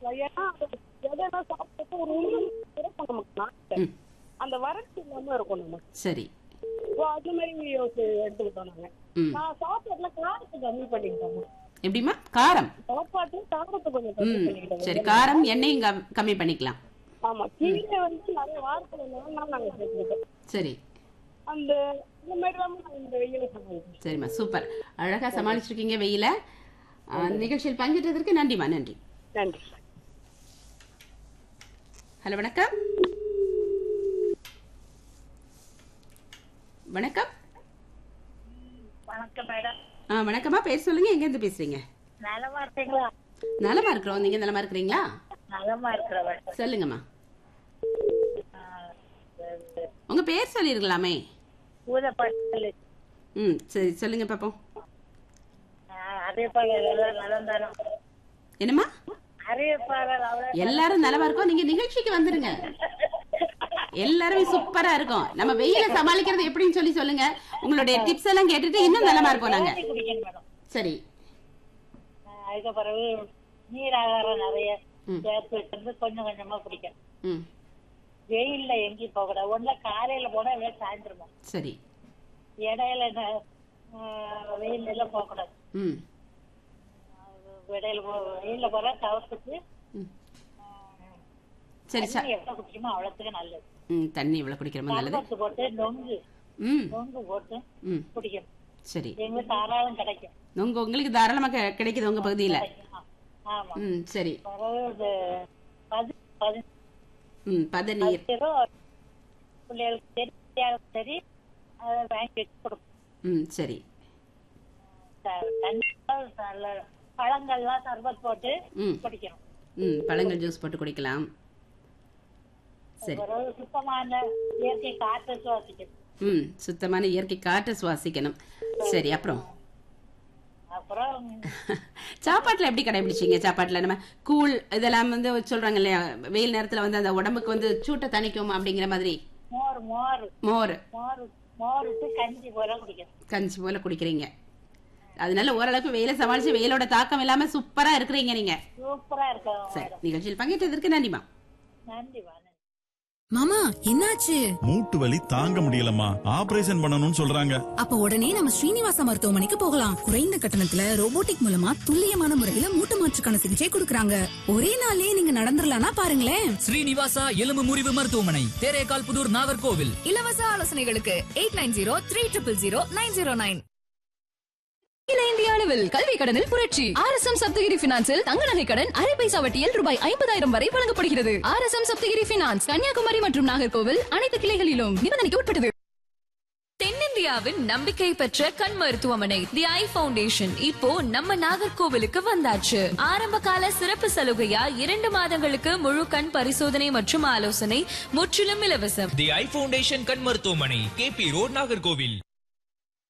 ஏன்னா அது எதெல்லாம் சாப்பிட்டு ஒரு உணவு இருக்கும் நமக்கு நாட்டுல ம் அந்த வறட்சி இல்லாம இருக்கும் நமக்கு சரி So, அந்த மாதிரி யோசி- எடுத்துக்கிட்டோம் நாங்க ம் நான் சாப்பாட்டுல காரத்தை கம்மி பண்ணிக்கிட்டோம் எப்படிம்மா காரம் சாப்பாட்டுல காரத்தை கொஞ்சம் கம்மி ம் பண்ணிக்கிட்டோம் சரி காரம் எண்ணெயும் கம்- கம்மி பண்ணிக்கலாம் ஆமா கீரை வந்து நிறைய வாரத்துல நாலு நாள் நாங்க சேர்த்துக்கிட்டோம் சரி அந்த இந்த மாதிரி தான் நான் இந்த வெயில சமாளிச்சேன் சரிம்மா சூப்பர் அழகா சமாளிச்சிருக்கீங்க வெயில ஆ, நிகழ்ச்சியில் பங்கேற்றதற்கு நன்றிம்மா நன்றி நன்றி ஹலோ வணக்கம் வணக்கம் வணக்கம் மேடம் ஆ வணக்கம்மா பேர் சொல்லுங்க எங்க இருந்து பேசுறீங்க நலமா இருக்கீங்களா நலமா இருக்கிறோம் நீங்க நலமா இருக்கிறீங்களா நலமா இருக்கிறவன் சொல்லுங்கம்மா உங்க பேர் சொல்லிருக்கலாமே ஊதப்பட்டு ம் சரி சொல்லுங்க பாப்போம் அறிவிப்பாளர் எல்லாம் நலம் தரும் என்னம்மா அறிவிப்பாளர் அவர் எல்லாரும் நலமா இருக்கோம் நீங்க நிகழ்ச்சிக்கு வந்துருங்க எல்லாருமே சூப்பரா இருக்கும் நம்ம வெயில சமாளிக்கிறது எப்படின்னு சொல்லி சொல்லுங்க உங்களுடைய டிப்ஸ் எல்லாம் கேட்டுட்டு இன்னும் நலமா இருப்போம் நாங்க தண்ணி குடிக்கணும் மேடம் சரி ஆஹ் அதுக்கு பிறகு நீர் ஆகாரம் நிறைய ம். சேர்த்து வச்சிருந்து கொஞ்சம் கொஞ்சமா குடிக்கணும் ம் வெயில்ல எங்கேயும் போக கூடாது ஒண்ணுல காலையில போனா இல்லை சாயந்தரமா சரி இடையில ந- ஆஹ் வெயில்ல எல்லாம் போக கூடாது ம் இடையில போ வெயில்ல போற தவிர்த்துட்டு ம். சரி சா தண்ணி எவ்வளவு குடிக்குமோ அவ்வளவுக்கு நல்லது ம் தண்ணி இவ்வளவு குடிக்கிறோமா நல்லது சர்பத்து போட்டு நொங்கு ம் நொங்கு போட்டு ம் குடிக்கணும் சரி எங்களுக்கு தாராளம் கிடைக்கும் உங்க உங்களுக்கு தாராளமா கி- கிடைக்குது உங்க பகுதியில ஆ- ஆமா ம் சரி பிறகு இது பதி பதி ம் பத நீர் ஏதோ பிள்ளைகளுக்கு சரி பெரியாளுக்கு சரி அதை வாங்கி வச்சு கொடுப்போம் ம் சரி த- தண்ணி நல்ல பழங்கள்லாம் சர்பத் போட்டு ம் குடிக்கணும் ம் பழங்கள் ஜூஸ் போட்டு குடிக்கலாம் சரி பிறகு சுத்தமான இயற்கை காற்று சுவாசிக்கணும் ம் சுத்தமான இயற்கை காற்றை சுவாசிக்கணும் சரி அப்புறம் அப்புறம் சாப்பாட்டுல எப்படி கடைபிடிச்சீங்க சாப்பாட்டுல நம்ம கூழ் இதெல்லாம் வந்து சொல்றாங்க இல்லையா வெயில் நேரத்துல வந்து அந்த உடம்புக்கு வந்து சூட்டை தணிக்கும் அப்படிங்கிற மாதிரி மோர் மோர் மோர் மோர் மோர் விட்டு கஞ்சி போல குடிக்கணும் கஞ்சி போல குடிக்கிறீங்க அதனால ஓரளவுக்கு வெயில சமாளிச்சு வெயிலோட தாக்கம் இல்லாம சூப்பரா இருக்கிறீங்க நீங்க சூப்பரா இருக்கும் சரி நிகழ்ச்சியில் பங்கேற்றதற்கு நன்றிமா நன்றி வா நன்றி மாமா என்னாச்சு மூட்டு வலி தாங்க முடியலம்மா ஆபரேஷன் பண்ணணும்னு சொல்றாங்க அப்ப உடனே நம்ம ஸ்ரீனிவாசா மருத்துவமனைக்கு போகலாம் குறைந்த கட்டணத்துல ரோபோட்டிக் மூலமா துல்லியமான முறையில மூட்டு மாற்றுக்கான சிகிச்சை கொடுக்கறாங்க ஒரே நாளே நீங்க நடந்துடலாம்னா பாருங்களேன் ஸ்ரீனிவாசா எலும்பு முறிவு மருத்துவமனை தேரேகால் புதூர் நாகர்கோவில் இலவச ஆலோசனைகளுக்கு eight nine zero three triple zero nine zero nine அகில இந்திய அளவில் கல்வி கடனில் புரட்சி ஆர் எஸ் எம் சப்தகிரி பினான்சில் தங்க நகை கடன் அரை பைசா வட்டியில் ரூபாய் ஐம்பதாயிரம் வரை வழங்கப்படுகிறது R S M Sapthagiri finance Kanyakumari மற்றும் நாகர்கோவில் அனைத்து கிளைகளிலும் நிபந்தனைக்கு உட்பட்டது தென்னிந்தியாவின் நம்பிக்கை பெற்ற கண் மருத்துவமனை தி ஐ ஃபவுண்டேஷன் இப்போ நம்ம நாகர்கோவிலுக்கு வந்தாச்சு ஆரம்ப கால சிறப்பு சலுகையா இரண்டு மாதங்களுக்கு முழு கண் பரிசோதனை மற்றும் ஆலோசனை முற்றிலும் இலவசம் தி ஐ ஃபவுண்டேஷன் கண் மருத்துவமனை கே பி ரோட் நாகர்கோவில்